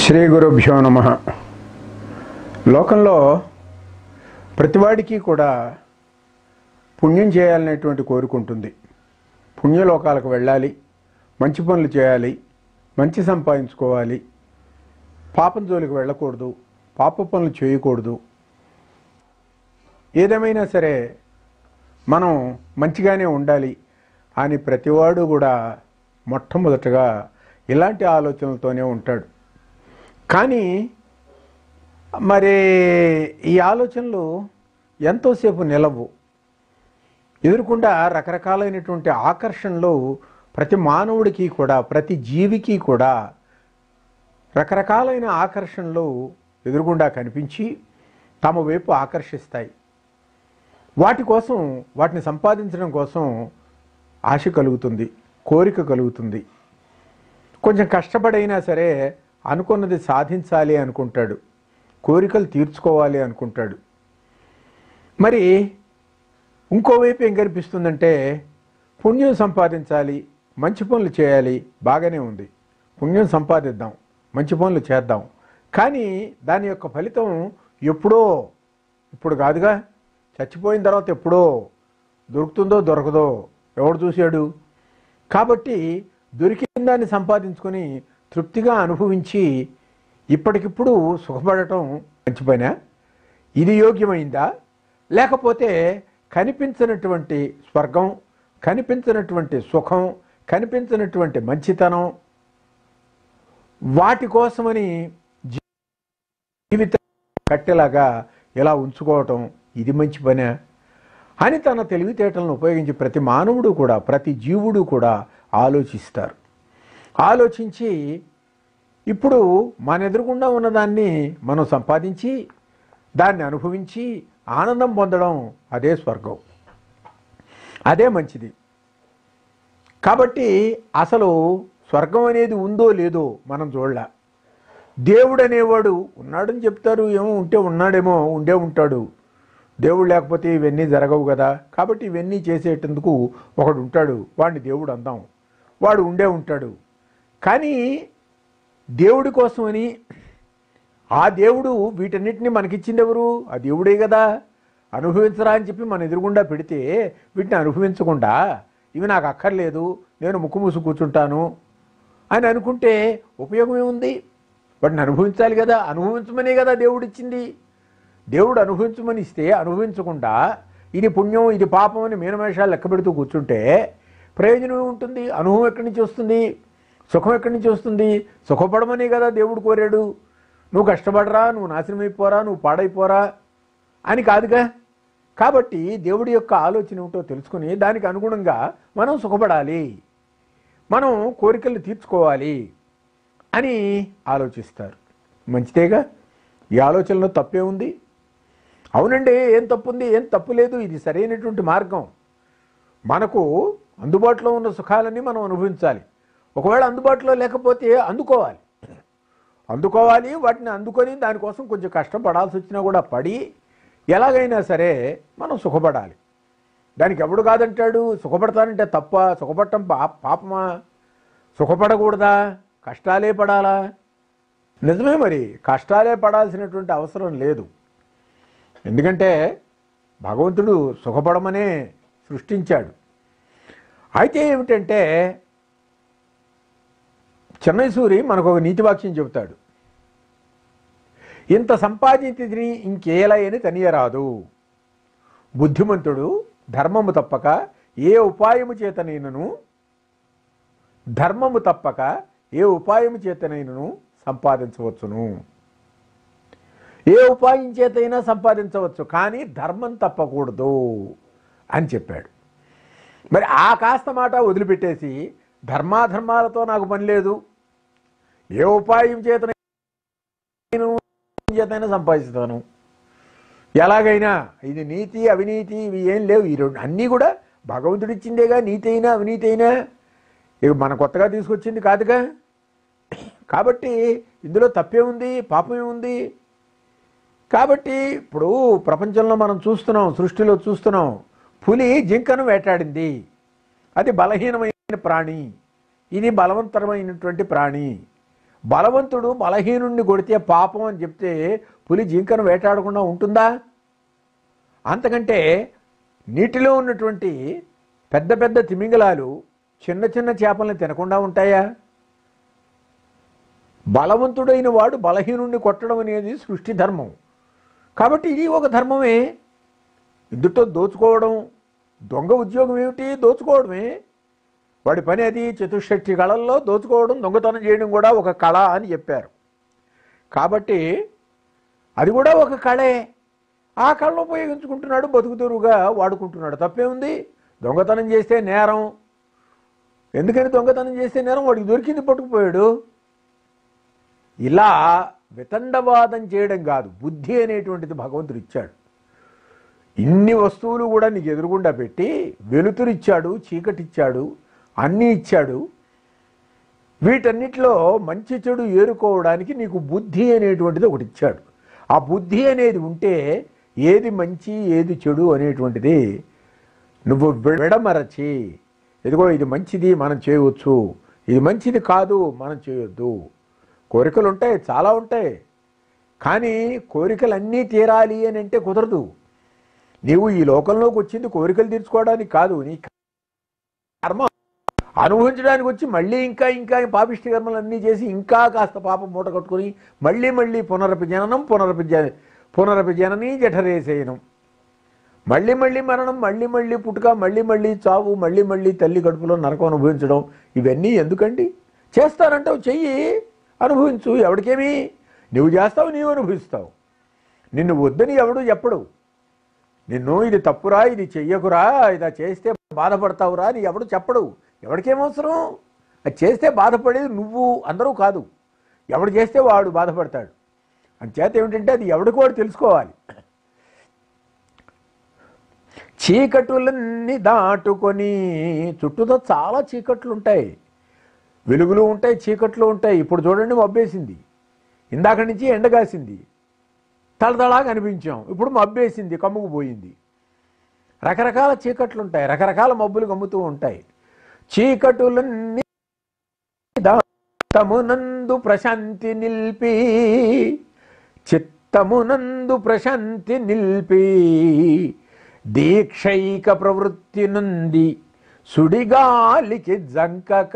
శ్రీ గురుభ్యో నమ లోకంలో ప్రతివాడికి కూడా పుణ్యం చేయాలనేటువంటి కోరిక ఉంటుంది పుణ్యలోకాలకు వెళ్ళాలి మంచి పనులు చేయాలి మంచి సంపాదించుకోవాలి పాపం జోలికి వెళ్ళకూడదు పాప పనులు చేయకూడదు ఏదేమైనా సరే మనం మంచిగానే ఉండాలి అని ప్రతివాడు కూడా మొట్టమొదటగా ఇలాంటి ఆలోచనలతోనే ఉంటాడు కానీ మరి ఈ ఆలోచనలు ఎంతోసేపు నిలవు ఎదురుకుండా రకరకాలైనటువంటి ఆకర్షణలు ప్రతి మానవుడికి కూడా ప్రతి జీవికి కూడా రకరకాలైన ఆకర్షణలు ఎదురుగుండా కనిపించి తమ వైపు ఆకర్షిస్తాయి వాటి కోసం వాటిని సంపాదించడం కోసం ఆశ కలుగుతుంది కోరిక కలుగుతుంది కొంచెం కష్టపడైనా సరే అనుకున్నది సాధించాలి అనుకుంటాడు కోరికలు తీర్చుకోవాలి అనుకుంటాడు మరి ఇంకోవైపు ఏం కనిపిస్తుందంటే పుణ్యం సంపాదించాలి మంచి పనులు చేయాలి బాగానే ఉంది పుణ్యం సంపాదిద్దాం మంచి పనులు చేద్దాం కానీ దాని యొక్క ఫలితం ఎప్పుడో ఇప్పుడు కాదుగా చచ్చిపోయిన తర్వాత ఎప్పుడో దొరుకుతుందో దొరకదో ఎవడు చూశాడు కాబట్టి దొరికిన దాన్ని సంపాదించుకొని తృప్తిగా అనుభవించి ఇప్పటికిప్పుడు సుఖపడటం మంచి పనా ఇది యోగ్యమైందా లేకపోతే కనిపించినటువంటి స్వర్గం కనిపించినటువంటి సుఖం కనిపించినటువంటి మంచితనం వాటి కోసమని జీవితం కట్టెలాగా ఇలా ఉంచుకోవటం ఇది మంచి పనా అని తన తెలివితేటలను ఉపయోగించి ప్రతి మానవుడు కూడా ప్రతి జీవుడు కూడా ఆలోచిస్తారు ఆలోచించి ఇప్పుడు మన ఎదురుగుండా ఉన్నదాన్ని మనం సంపాదించి దాన్ని అనుభవించి ఆనందం పొందడం అదే స్వర్గం అదే మంచిది కాబట్టి అసలు స్వర్గం అనేది ఉందో లేదో మనం చూడలే దేవుడు అనేవాడు ఉన్నాడని చెప్తారు ఏమో ఉంటే ఉన్నాడేమో ఉండే ఉంటాడు దేవుడు లేకపోతే ఇవన్నీ జరగవు కదా కాబట్టి ఇవన్నీ చేసేటందుకు ఒకడు ఉంటాడు వాడిని దేవుడు అందాం వాడు ఉండే ఉంటాడు కానీ దేవుడి కోసమని ఆ దేవుడు వీటన్నిటిని మనకిచ్చింది ఎవరు ఆ దేవుడే కదా అనుభవించరా అని చెప్పి మన ఎదురుగుండా పెడితే వీటిని అనుభవించకుండా ఇవి నాకు అక్కర్లేదు నేను ముక్కు మూసు కూర్చుంటాను అని అనుకుంటే ఉపయోగం ఏముంది వాటిని అనుభవించాలి కదా అనుభవించమనే కదా దేవుడు ఇచ్చింది దేవుడు అనుభవించమని ఇస్తే అనుభవించకుండా ఇది పుణ్యం ఇది పాపం అని మీనమేషాలు లెక్క పెడుతూ కూర్చుంటే ప్రయోజనం ఉంటుంది అనుభవం ఎక్కడి నుంచి వస్తుంది సుఖం ఎక్కడి నుంచి వస్తుంది సుఖపడమనే కదా దేవుడు కోరాడు నువ్వు కష్టపడరా నువ్వు నాశనం అయిపోరా నువ్వు పాడైపోరా అని కాదుగా కాబట్టి దేవుడి యొక్క ఆలోచన ఏమిటో తెలుసుకుని దానికి అనుగుణంగా మనం సుఖపడాలి మనం కోరికలు తీర్చుకోవాలి అని ఆలోచిస్తారు మంచిదేగా ఈ ఆలోచనలో తప్పే ఉంది అవునండి ఏం తప్పు ఉంది ఏం తప్పు లేదు ఇది సరైనటువంటి మార్గం మనకు అందుబాటులో ఉన్న సుఖాలన్నీ మనం అనుభవించాలి ఒకవేళ అందుబాటులో లేకపోతే అందుకోవాలి అందుకోవాలి వాటిని అందుకొని దానికోసం కొంచెం కష్టపడాల్సి వచ్చినా కూడా పడి ఎలాగైనా సరే మనం సుఖపడాలి దానికి ఎవడు కాదంటాడు సుఖపడతానంటే తప్ప సుఖపడటం పా పాపమా సుఖపడకూడదా కష్టాలే పడాలా నిజమే మరి కష్టాలే పడాల్సినటువంటి అవసరం లేదు ఎందుకంటే భగవంతుడు సుఖపడమనే సృష్టించాడు అయితే ఏమిటంటే చెన్నై సూరి మనకు ఒక నీతి వాక్యం చెబుతాడు ఇంత సంపాదించిని ఇంకేలయని తనియరాదు బుద్ధిమంతుడు ధర్మము తప్పక ఏ ఉపాయము చేతనైనను ధర్మము తప్పక ఏ ఉపాయము చేతనైనను సంపాదించవచ్చును ఏ ఉపాయం చేతైనా సంపాదించవచ్చు కానీ ధర్మం తప్పకూడదు అని చెప్పాడు మరి ఆ కాస్త మాట వదిలిపెట్టేసి ధర్మాధర్మాలతో నాకు పని లేదు ఏ ఉపాయం చేత చేతైనా సంపాదిస్తాను ఎలాగైనా ఇది నీతి అవినీతి ఇవి ఏం లేవు ఈ రెండు అన్నీ కూడా భగవంతుడు ఇచ్చిందేగా నీతి అయినా అవినీతి అయినా ఇక మన కొత్తగా తీసుకొచ్చింది కాదుగా కాబట్టి ఇందులో తప్పే ఉంది పాపమే ఉంది కాబట్టి ఇప్పుడు ప్రపంచంలో మనం చూస్తున్నాం సృష్టిలో చూస్తున్నాం పులి జింకను వేటాడింది అది బలహీనమైన ప్రాణి ఇది బలవంతరమైనటువంటి ప్రాణి బలవంతుడు బలహీనుణ్ణి కొడితే పాపం అని చెప్తే పులి జింకను వేటాడకుండా ఉంటుందా అంతకంటే నీటిలో ఉన్నటువంటి పెద్ద పెద్ద తిమింగలాలు చిన్న చిన్న చేపల్ని తినకుండా ఉంటాయా బలవంతుడైన వాడు బలహీనుణ్ణి కొట్టడం అనేది సృష్టి ధర్మం కాబట్టి ఇది ఒక ధర్మమే ఇందుతో దోచుకోవడం దొంగ ఉద్యోగం ఏమిటి దోచుకోవడమే వాడి పని అది చతుషష్ఠి కళల్లో దోచుకోవడం దొంగతనం చేయడం కూడా ఒక కళ అని చెప్పారు కాబట్టి అది కూడా ఒక కళే ఆ కళను ఉపయోగించుకుంటున్నాడు బతుకుతెరువుగా వాడుకుంటున్నాడు తప్పే ఉంది దొంగతనం చేస్తే నేరం ఎందుకని దొంగతనం చేస్తే నేరం వాడికి దొరికింది పట్టుకుపోయాడు ఇలా వితండవాదం చేయడం కాదు బుద్ధి అనేటువంటిది భగవంతుడు ఇచ్చాడు ఇన్ని వస్తువులు కూడా నీకు ఎదురుగుండా పెట్టి వెలుతురిచ్చాడు చీకటిచ్చాడు అన్నీ ఇచ్చాడు వీటన్నిటిలో మంచి చెడు ఏరుకోవడానికి నీకు బుద్ధి అనేటువంటిది ఒకటి ఇచ్చాడు ఆ బుద్ధి అనేది ఉంటే ఏది మంచి ఏది చెడు అనేటువంటిది నువ్వు వి- విడమరచి ఇదిగో ఇది మంచిది మనం చేయవచ్చు ఇది మంచిది కాదు మనం చేయొద్దు కోరికలు ఉంటాయి చాలా ఉంటాయి కానీ కోరికలన్నీ తీరాలి అని అంటే కుదరదు నీవు ఈ లోకంలోకి వచ్చింది కోరికలు తీర్చుకోవడానికి కాదు నీ కర్మ అనుభవించడానికి వచ్చి మళ్ళీ ఇంకా ఇంకా పాపిష్టి కర్మలు అన్నీ చేసి ఇంకా కాస్త పాపం మూట కట్టుకొని మళ్ళీ మళ్ళీ పునరపి జననం పునరపి జ పునరపి జనని జఠరేసేయనం మళ్ళీ మళ్ళీ మరణం మళ్ళీ మళ్ళీ పుట్టుక మళ్ళీ మళ్ళీ చావు మళ్ళీ మళ్ళీ తల్లి కడుపులో నరకం అనుభవించడం ఇవన్నీ ఎందుకండి చేస్తానంటావు చెయ్యి అనుభవించు ఎవరికేమి నువ్వు చేస్తావు నీవు అనుభవిస్తావు నిన్ను వద్దని ఎవడు చెప్పడు నిన్ను ఇది తప్పురా ఇది చెయ్యకురా ఇది చేస్తే బాధపడతావురా అని ఎవడు చెప్పడు ఎవరికేం అవసరం అది చేస్తే బాధపడేది నువ్వు అందరూ కాదు ఎవడు చేస్తే వాడు బాధపడతాడు అంచేత ఏమిటంటే అది ఎవడికి వాడు తెలుసుకోవాలి చీకటులన్నీ దాటుకొని చుట్టూతో చాలా చీకట్లు ఉంటాయి వెలుగులు ఉంటాయి చీకట్లు ఉంటాయి ఇప్పుడు చూడండి మబ్బేసింది ఇందాక నుంచి ఎండగాసింది తలతలా కనిపించాం ఇప్పుడు మబ్బేసింది కమ్ముకు పోయింది రకరకాల చీకట్లు ఉంటాయి రకరకాల మబ్బులు కమ్ముతూ ఉంటాయి చీకటులన్నీ చిత్తమునందు ప్రశాంతి నిల్పి చిత్తమునందు ప్రశాంతి నిల్పి దీక్షైక ప్రవృత్తి నుండి సుడిగాలికి జంకక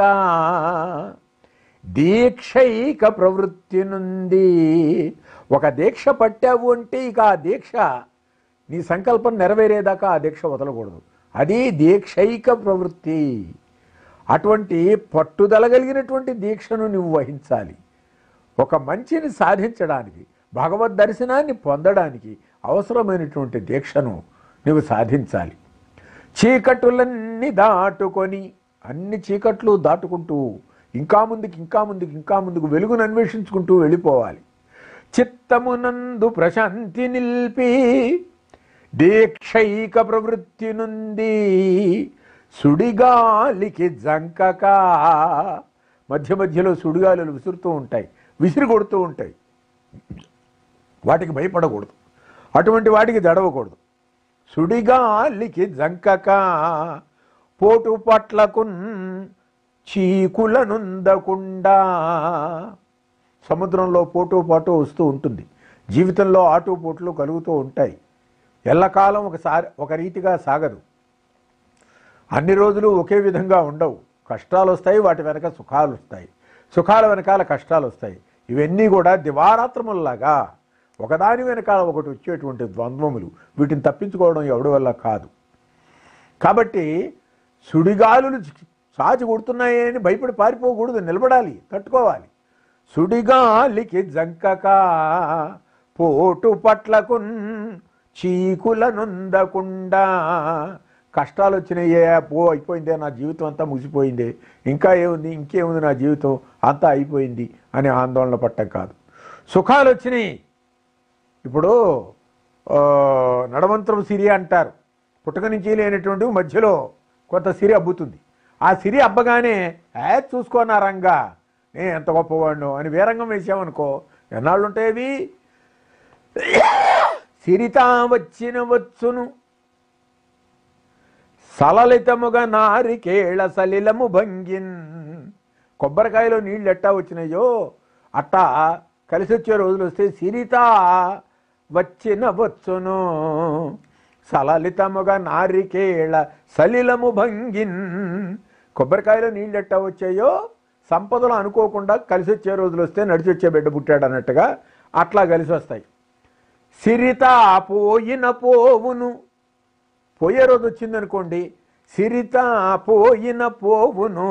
దీక్షైక ప్రవృత్తి నుండి ఒక దీక్ష పట్టావు అంటే ఇక ఆ దీక్ష నీ సంకల్పం నెరవేరేదాకా ఆ దీక్ష వదలకూడదు అది దీక్షైక ప్రవృత్తి అటువంటి పట్టుదల కలిగినటువంటి దీక్షను నువ్వు వహించాలి ఒక మంచిని సాధించడానికి భగవద్ దర్శనాన్ని పొందడానికి అవసరమైనటువంటి దీక్షను నువ్వు సాధించాలి చీకటులన్నీ దాటుకొని అన్ని చీకట్లు దాటుకుంటూ ఇంకా ముందుకు ఇంకా ముందుకు ఇంకా ముందుకు వెలుగును అన్వేషించుకుంటూ వెళ్ళిపోవాలి చిత్తమునందు ప్రశాంతి నిల్పి దీక్షైక ప్రవృత్తి నుండి సుడిగాలికి జంకక మధ్య మధ్యలో సుడిగాలులు విసురుతూ ఉంటాయి విసిరి కొడుతూ ఉంటాయి వాటికి భయపడకూడదు అటువంటి వాటికి దడవకూడదు సుడిగాలికి జంకక పోటు పట్లకున్ చీకులనుందకుండా సముద్రంలో పోటు పాటు వస్తూ ఉంటుంది జీవితంలో ఆటుపోట్లు కలుగుతూ ఉంటాయి ఎల్లకాలం ఒకసారి ఒక రీతిగా సాగదు అన్ని రోజులు ఒకే విధంగా ఉండవు కష్టాలు వస్తాయి వాటి వెనక సుఖాలు వస్తాయి సుఖాల వెనకాల కష్టాలు వస్తాయి ఇవన్నీ కూడా దివారాత్రముల్లాగా ఒకదాని వెనకాల ఒకటి వచ్చేటువంటి ద్వంద్వములు వీటిని తప్పించుకోవడం ఎవడి వల్ల కాదు కాబట్టి సుడిగాలులు సాచి కొడుతున్నాయి అని భయపడి పారిపోకూడదు నిలబడాలి తట్టుకోవాలి సుడిగాలికి జంకక పోటు పట్లకున్ చీకులనుందకుండా కష్టాలు వచ్చినాయే పో అయిపోయిందే నా జీవితం అంతా ముగిసిపోయింది ఇంకా ఏముంది ఇంకేముంది నా జీవితం అంతా అయిపోయింది అని ఆందోళన పట్టం కాదు సుఖాలు వచ్చినాయి ఇప్పుడు ఆ, నడమంత్రం సిరి అంటారు పుట్టక నుంచి లేనటువంటి మధ్యలో కొంత సిరి అబ్బుతుంది ఆ సిరి అబ్బగానే ఏ చూసుకోనా రంగా నేను ఎంత గొప్పవాడిను అని వేరంగం వేసామనుకో ఎన్నాళ్ళు ఉంటాయి అవి సిరితా వచ్చిన వచ్చును సలలితముగా నారికేళ సలిలము భంగిన్ కొబ్బరికాయలో నీళ్ళు ఎట్టా వచ్చినాయో అట్టా కలిసి వచ్చే రోజులు వస్తే సిరిత వచ్చిన వచ్చును సలలితముగా నారికేళ సలిలము భంగిన్ కొబ్బరికాయలో నీళ్ళు ఎట్టా వచ్చాయో సంపదలు అనుకోకుండా కలిసి వచ్చే రోజులు వస్తే నడిచి వచ్చే బిడ్డ పుట్టాడు అన్నట్టుగా అట్లా కలిసి వస్తాయి సిరిత పోయిన పోవును పోయే రోజు వచ్చిందనుకోండి సిరిత పోయిన పోవును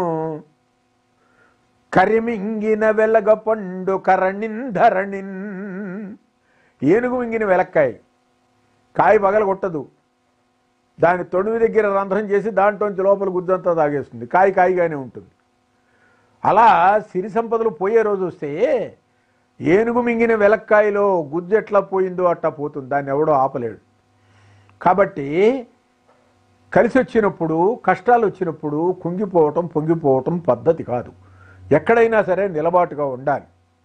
కరిమింగిన వెలగ పండు కరణిన్ ధరణిన్ ఏనుగు మింగిన వెలక్కాయ కాయ పగల కొట్టదు దాని తొడుగు దగ్గర రంధ్రం చేసి దాంట్లోంచి లోపల గుజ్జంతా తాగేస్తుంది కాయ కాయగానే ఉంటుంది అలా సిరి సంపదలు పోయే రోజు వస్తే ఏనుగు మింగిన వెలక్కాయలో గుజ్జు ఎట్లా పోయిందో అట్టా పోతుంది దాన్ని ఎవడో ఆపలేడు కాబట్టి కలిసి వచ్చినప్పుడు కష్టాలు వచ్చినప్పుడు కుంగిపోవటం పొంగిపోవటం పద్ధతి కాదు ఎక్కడైనా సరే నిలబాటుగా ఉండాలి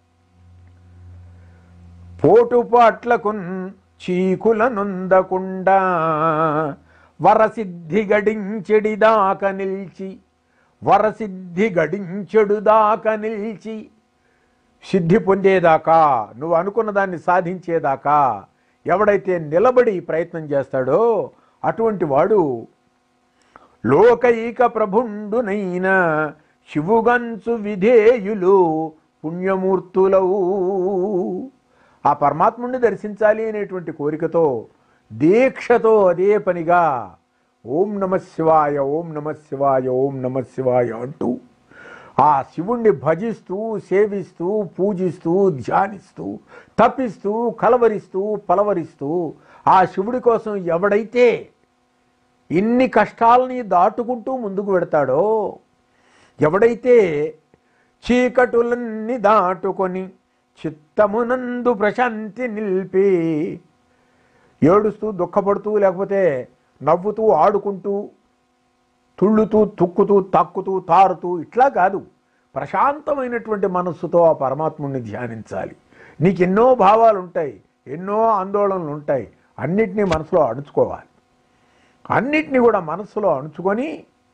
పోటుపాట్లకున్ చీకుల నొందకుండా వరసిద్ధి గడించెడిదాక నిల్చి వరసిద్ధి గడించెడు దాకా నిల్చి సిద్ధి పొందేదాకా నువ్వు అనుకున్న దాన్ని సాధించేదాకా ఎవడైతే నిలబడి ప్రయత్నం చేస్తాడో అటువంటి వాడు లోకైక ప్రభుండునైన శివుగంచు విధేయులు పుణ్యమూర్తులవు ఆ పరమాత్ముడిని దర్శించాలి అనేటువంటి కోరికతో దీక్షతో అదే పనిగా ఓం నమ శివాయ ఓం నమ శివాయ ఓం నమ శివాయ అంటూ ఆ శివుణ్ణి భజిస్తూ సేవిస్తూ పూజిస్తూ ధ్యానిస్తూ తప్పిస్తూ కలవరిస్తూ పలవరిస్తూ ఆ శివుడి కోసం ఎవడైతే ఇన్ని కష్టాలని దాటుకుంటూ ముందుకు వెడతాడో ఎవడైతే చీకటులన్నీ దాటుకొని చిత్తమునందు ప్రశాంతి నిలిపి ఏడుస్తూ దుఃఖపడుతూ లేకపోతే నవ్వుతూ ఆడుకుంటూ తుళ్ళుతూ తుక్కుతూ తక్కుతూ తారుతూ ఇట్లా కాదు ప్రశాంతమైనటువంటి మనస్సుతో ఆ పరమాత్ముడిని ధ్యానించాలి నీకు ఎన్నో భావాలు ఉంటాయి ఎన్నో ఆందోళనలు ఉంటాయి అన్నిటినీ మనసులో అణుచుకోవాలి అన్నిటినీ కూడా మనస్సులో అణుచుకొని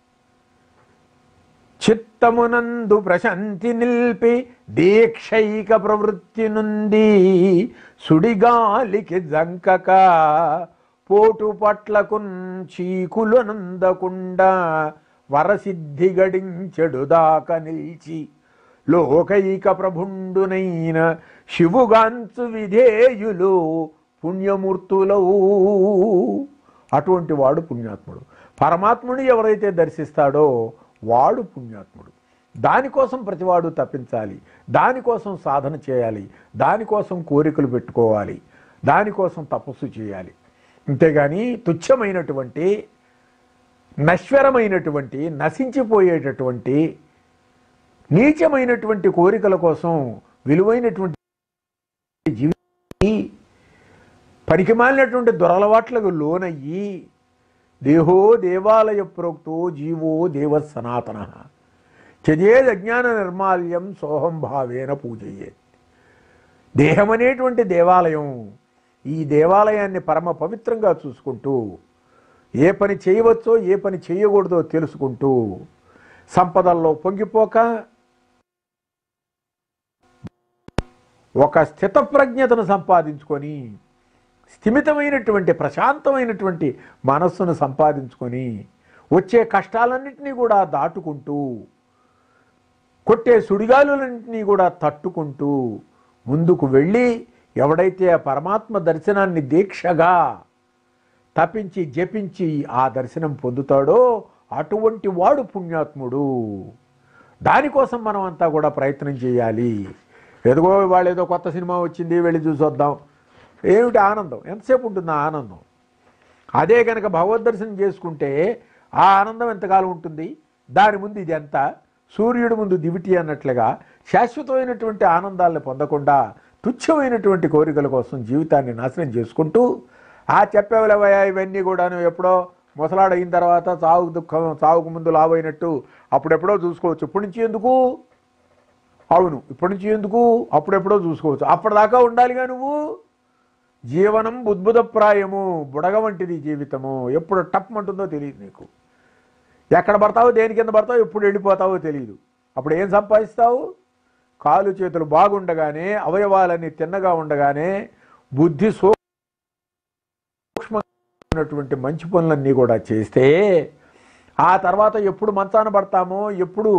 చిత్తమునందు ప్రశాంతి నిల్పి దీక్షైక ప్రవృత్తి నుండి సుడిగాలికి జంకక పోటు పట్లకున్ చీకులు నందకుండా వరసిద్ధి గడించెడు దాక నిలిచి లోకైక ప్రభుండునైన శివుగాంచు విధేయులు పుణ్యమూర్తులవు అటువంటి వాడు పుణ్యాత్ముడు పరమాత్ముని ఎవరైతే దర్శిస్తాడో వాడు పుణ్యాత్ముడు దానికోసం ప్రతివాడు తప్పించాలి దానికోసం సాధన చేయాలి దానికోసం కోరికలు పెట్టుకోవాలి దానికోసం తపస్సు చేయాలి అంతేగాని తుచ్చమైనటువంటి నశ్వరమైనటువంటి నశించిపోయేటటువంటి నీచమైనటువంటి కోరికల కోసం విలువైనటువంటి జీవి పనికిమాలినటువంటి దురలవాట్లకు లోనయ్యి దేహో దేవాలయ ప్రోక్తో జీవో దేవ సనాతన చజేద్ అజ్ఞాన నిర్మాల్యం సోహం భావేన పూజయ్యే దేహం అనేటువంటి దేవాలయం ఈ దేవాలయాన్ని పరమ పవిత్రంగా చూసుకుంటూ ఏ పని చేయవచ్చో ఏ పని చేయకూడదో తెలుసుకుంటూ సంపదల్లో పొంగిపోక ఒక స్థితప్రజ్ఞతను సంపాదించుకొని స్థిమితమైనటువంటి ప్రశాంతమైనటువంటి మనస్సును సంపాదించుకొని వచ్చే కష్టాలన్నింటినీ కూడా దాటుకుంటూ కొట్టే సుడిగాలులన్నింటినీ కూడా తట్టుకుంటూ ముందుకు వెళ్ళి ఎవడైతే ఆ పరమాత్మ దర్శనాన్ని దీక్షగా తపించి జపించి ఆ దర్శనం పొందుతాడో అటువంటి వాడు పుణ్యాత్ముడు దానికోసం మనం అంతా కూడా ప్రయత్నం చేయాలి ఎదుగో వాళ్ళు ఏదో కొత్త సినిమా వచ్చింది వెళ్ళి చూసొద్దాం ఏమిటి ఆనందం ఎంతసేపు ఉంటుంది ఆ ఆనందం అదే కనుక భగవద్ దర్శనం చేసుకుంటే ఆ ఆనందం ఎంతకాలం ఉంటుంది దాని ముందు ఇది ఎంత సూర్యుడి ముందు దివిటి అన్నట్లుగా శాశ్వతమైనటువంటి ఆనందాలను పొందకుండా తుచ్చమైనటువంటి కోరికల కోసం జీవితాన్ని నాశనం చేసుకుంటూ ఆ చెప్పేవలవయ్యా ఇవన్నీ కూడాను ఎప్పుడో ముసలాడయిన తర్వాత చావు దుఃఖం చావుకు ముందు లావైనట్టు అప్పుడెప్పుడో చూసుకోవచ్చు ఇప్పటి నుంచి ఎందుకు అవును ఇప్పటి నుంచి ఎందుకు అప్పుడెప్పుడో చూసుకోవచ్చు అప్పటిదాకా ఉండాలిగా నువ్వు జీవనం బుద్భుతప్రాయము బుడగ వంటిది జీవితము ఎప్పుడు టప్ అంటుందో తెలియదు నీకు ఎక్కడ పడతావో దేని కింద పడతావో ఎప్పుడు వెళ్ళిపోతావో తెలియదు అప్పుడు ఏం సంపాదిస్తావు కాలు చేతులు బాగుండగానే అవయవాలన్నీ తిన్నగా ఉండగానే బుద్ధి సూక్ష్మమైనటువంటి మంచి పనులన్నీ కూడా చేస్తే ఆ తర్వాత ఎప్పుడు మంచాన పడతామో ఎప్పుడు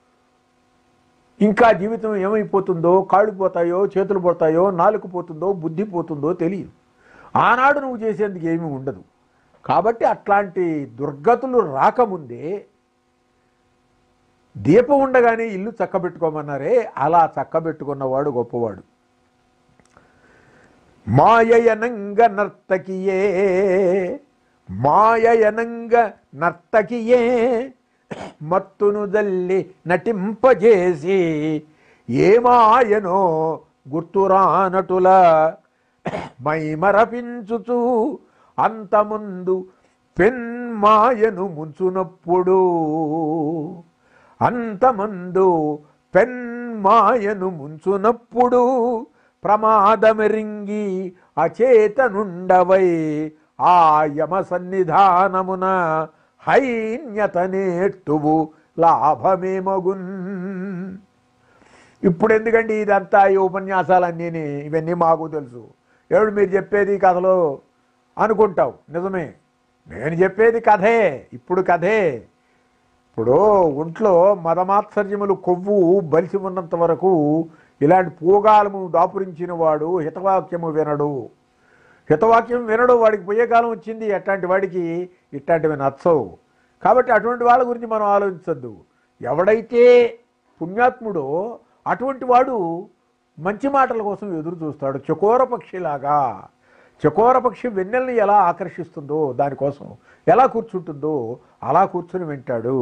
ఇంకా జీవితం ఏమైపోతుందో కాళ్ళు పోతాయో చేతులు పోతాయో నాలుగు పోతుందో బుద్ధి పోతుందో తెలియదు ఆనాడు నువ్వు చేసేందుకు ఏమీ ఉండదు కాబట్టి అట్లాంటి దుర్గతులు రాకముందే దీపం ఉండగానే ఇల్లు చక్కబెట్టుకోమన్నారే అలా చక్కబెట్టుకున్నవాడు గొప్పవాడు మాయయనంగ నర్తకియే మాయయనంగ నర్తకియే మత్తును జల్లి నటింపజేసి ఏమాయనో గుర్తురానటుల మైమరపించుచు అంతముందు పెన్మాయను ముంచునప్పుడు అంతమందు పెన్మాయను ముంచునప్పుడు ప్రమాదమెరింగి అచేతనుండవై ఆ యమ సన్నిధానమున హైన్యత నేర్తువు లాభమేమగున్ ఇప్పుడు ఎందుకండి ఇదంతా ఈ ఉపన్యాసాలన్నీ ఇవన్నీ మాకు తెలుసు ఏడు మీరు చెప్పేది కథలో అనుకుంటావు నిజమే నేను చెప్పేది కథే ఇప్పుడు కథే ఇప్పుడు ఒంట్లో మదమాత్సర్యములు కొవ్వు బలిసి ఉన్నంత వరకు ఇలాంటి పూగాలము దాపురించిన వాడు హితవాక్యము వినడు హితవాక్యం వినడు వాడికి పోయే కాలం వచ్చింది అట్లాంటి వాడికి ఇట్లాంటివి నచ్చవు కాబట్టి అటువంటి వాళ్ళ గురించి మనం ఆలోచించద్దు ఎవడైతే పుణ్యాత్ముడో అటువంటి వాడు మంచి మాటల కోసం ఎదురు చూస్తాడు చకోర పక్షిలాగా చకోర పక్షి వెన్నెల్ని ఎలా ఆకర్షిస్తుందో దానికోసం ఎలా కూర్చుంటుందో అలా కూర్చుని వింటాడు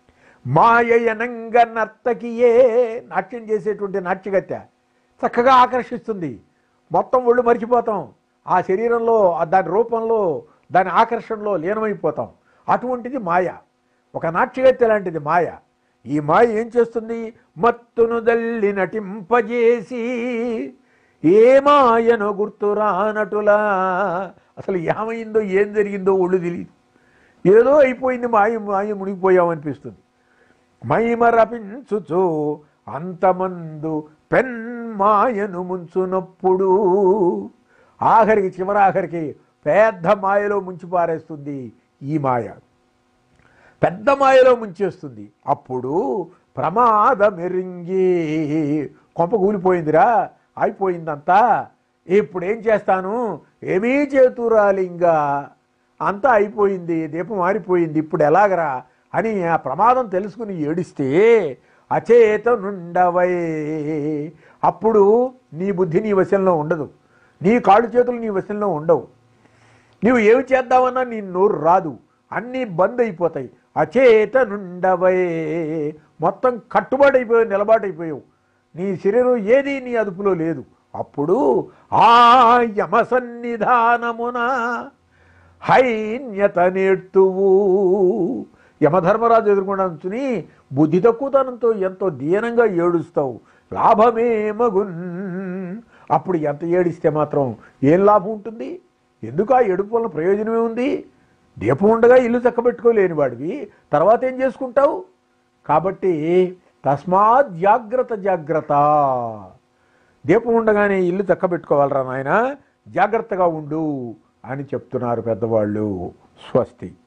మాయయనంగ నర్తకియే నాట్యం చేసేటువంటి నాట్యగత్య చక్కగా ఆకర్షిస్తుంది మొత్తం ఒళ్ళు మర్చిపోతాం ఆ శరీరంలో ఆ దాని రూపంలో దాని ఆకర్షణలో లీనమైపోతాం అటువంటిది మాయ ఒక నాట్యగత్య లాంటిది మాయ ఈ మాయ ఏం చేస్తుంది మత్తును దల్లి నటింపజేసి ఏ మాయను గుర్తురానటులా అసలు ఏమైందో ఏం జరిగిందో ఒళ్ళు తెలియదు ఏదో అయిపోయింది మాయ మాయ మునిగిపోయామనిపిస్తుంది మైమరపించుచు అంతమందు పెన్మాయను ముంచునప్పుడు ఆఖరికి చివరాఖరికి పెద్ద మాయలో ముంచి పారేస్తుంది ఈ మాయ పెద్ద మాయలో ముంచేస్తుంది అప్పుడు ప్రమాదమెరింగి కొంప కూలిపోయిందిరా అయిపోయిందంతా ఇప్పుడు ఏం చేస్తాను ఏమీ చేతురాలింగా అంతా అయిపోయింది దీపం మారిపోయింది ఇప్పుడు ఎలాగరా అని ఆ ప్రమాదం తెలుసుకుని ఏడిస్తే అచేత నుండవై అప్పుడు నీ బుద్ధి నీ వశంలో ఉండదు నీ కాళ్ళు చేతులు నీ వశంలో ఉండవు నీవు ఏమి చేద్దామన్నా నీ నోరు రాదు అన్నీ బంద్ అయిపోతాయి అచేత నుండవై మొత్తం కట్టుబాటు అయిపోయావు నిలబాటైపోయావు నీ శరీరం ఏది నీ అదుపులో లేదు అప్పుడు ఆ యమ సన్నిధానమున హైన్యత నేర్తువు యమధర్మరాజు ఎదుర్కొండా నుంచుని బుద్ధి తక్కువతనంతో ఎంతో దీనంగా ఏడుస్తావు లాభమే మగున్ అప్పుడు ఎంత ఏడిస్తే మాత్రం ఏం లాభం ఉంటుంది ఎందుకు ఆ ఏడుపు వల్ల ప్రయోజనమే ఉంది దీపం ఉండగా ఇల్లు చక్కబెట్టుకోలేని వాడివి తర్వాత ఏం చేసుకుంటావు కాబట్టి తస్మాత్ జాగ్రత్త జాగ్రత్త దీపం ఉండగానే ఇల్లు చక్కబెట్టుకోవాలరా నాయన జాగ్రత్తగా ఉండు అని చెప్తున్నారు పెద్దవాళ్ళు స్వస్తి